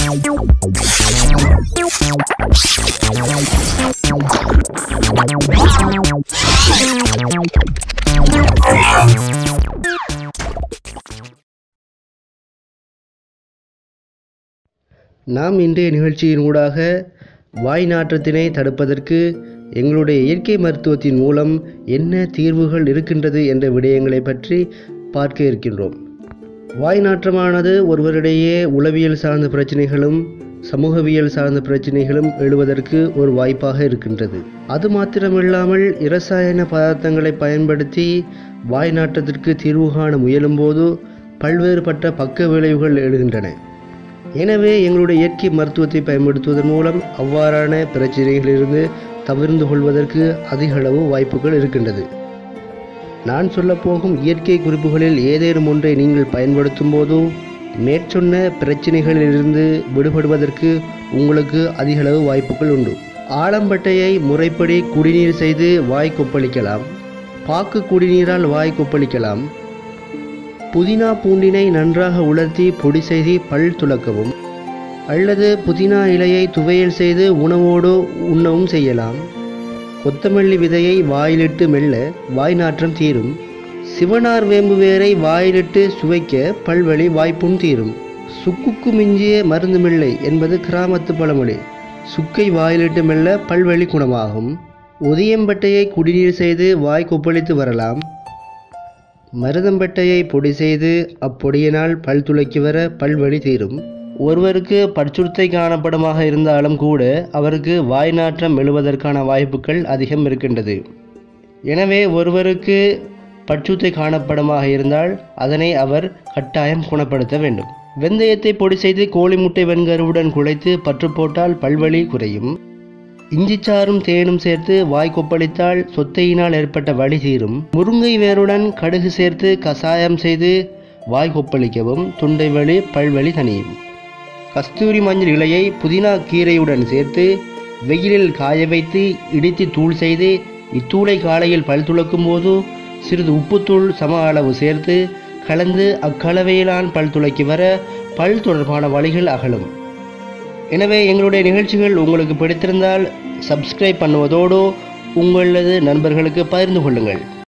நாம் இன்றைய நிகழ்ச்சியின் ஊடாக வாய் நாற்றத்தினை தடுப்பதற்கு எங்களுடைய இயற்கை மருத்துவத்தின் மூலம் என்ன தீர்வுகள் இருக்கின்றது என்ற விடயங்களை பற்றி பார்க்க இருக்கின்றோம் வாய் நாற்றமானது ஒருவரிடையே உளவியல் சார்ந்த பிரச்சனைகளும் சமூகவியல் சார்ந்த பிரச்சனைகளும் எழுவதற்கு ஒரு வாய்ப்பாக இருக்கின்றது அது மாத்திரமில்லாமல் இரசாயன பதார்த்தங்களை பயன்படுத்தி வாய் நாற்றத்திற்கு தீர்வு காண முயலும்போது பல்வேறுபட்ட பக்க விளைவுகள் எழுகின்றன எனவே எங்களுடைய இயற்கை மருத்துவத்தை பயன்படுத்துவதன் மூலம் அவ்வாறான பிரச்சனைகளிலிருந்து தவிர்ந்து கொள்வதற்கு அதிக அளவு வாய்ப்புகள் இருக்கின்றது நான் சொல்லப்போகும் இயற்கை குறிப்புகளில் ஏதேனும் ஒன்றை நீங்கள் பயன்படுத்தும் போது மேற்சொன்ன பிரச்சனைகளிலிருந்து விடுபடுவதற்கு உங்களுக்கு அதிக அளவு வாய்ப்புகள் உண்டு ஆலம்பட்டையை முறைப்படி குடிநீர் செய்து வாய் கொப்பளிக்கலாம் பாக்கு குடிநீரால் வாய் கொப்பளிக்கலாம் புதினா பூண்டினை நன்றாக உலர்த்தி பொடி செய்து பல் துலக்கவும் அல்லது புதினா இலையை துவையல் செய்து உணவோடு உண்ணவும் செய்யலாம் கொத்தமல்லி விதையை வாயிலிட்டு மெல்ல வாய் நாற்றம் தீரும் சிவனார் வேம்பு வேரை வாயிலிட்டு சுவைக்க பல்வழி வாய்ப்புண் தீரும் சுக்குக்கு மிஞ்சிய மருந்து மில்லை என்பது கிராமத்து பழமொழி சுக்கை வாயிலிட்டு மெல்ல பல்வழி குணமாகும் உதியம்பட்டையை குடிநீர் செய்து வாய் கொப்பளித்து வரலாம் மருதம்பட்டையை பொடி செய்து அப்பொடியினால் பல் துளைக்கி வர பல்வழி தீரும் ஒருவருக்கு பற்சுத்தை காணப்படமாக இருந்தாலும் கூட அவருக்கு வாய் நாற்றம் எழுவதற்கான வாய்ப்புகள் அதிகம் இருக்கின்றது எனவே ஒருவருக்கு பற்சுத்தை காணப்படமாக இருந்தால் அதனை அவர் கட்டாயம் குணப்படுத்த வேண்டும் வெந்தயத்தை பொடி செய்து கோழி முட்டை வெண்கருவுடன் குழைத்து பற்று போட்டால் பல்வழி குறையும் இஞ்சிச்சாறும் தேனும் சேர்த்து வாய் கொப்பளித்தால் சொத்தையினால் ஏற்பட்ட வலி தீரும் முருங்கை வேருடன் கடுகு சேர்த்து கசாயம் செய்து வாய் கொப்பளிக்கவும் துண்டை வலி பல்வலி தணியும் கஸ்தூரி மஞ்சள் இலையை புதினா கீரையுடன் சேர்த்து வெயிலில் காய வைத்து இடித்து தூள் செய்து இத்தூளை காலையில் பல் துளக்கும் போது சிறிது உப்புத்தூள் சம அளவு சேர்த்து கலந்து அக்கலவையிலான் பல் துளைக்கு வர பல் தொடர்பான வழிகள் அகலும் எனவே எங்களுடைய நிகழ்ச்சிகள் உங்களுக்கு பிடித்திருந்தால் சப்ஸ்கிரைப் பண்ணுவதோடு உங்களது நண்பர்களுக்கு பகிர்ந்து கொள்ளுங்கள்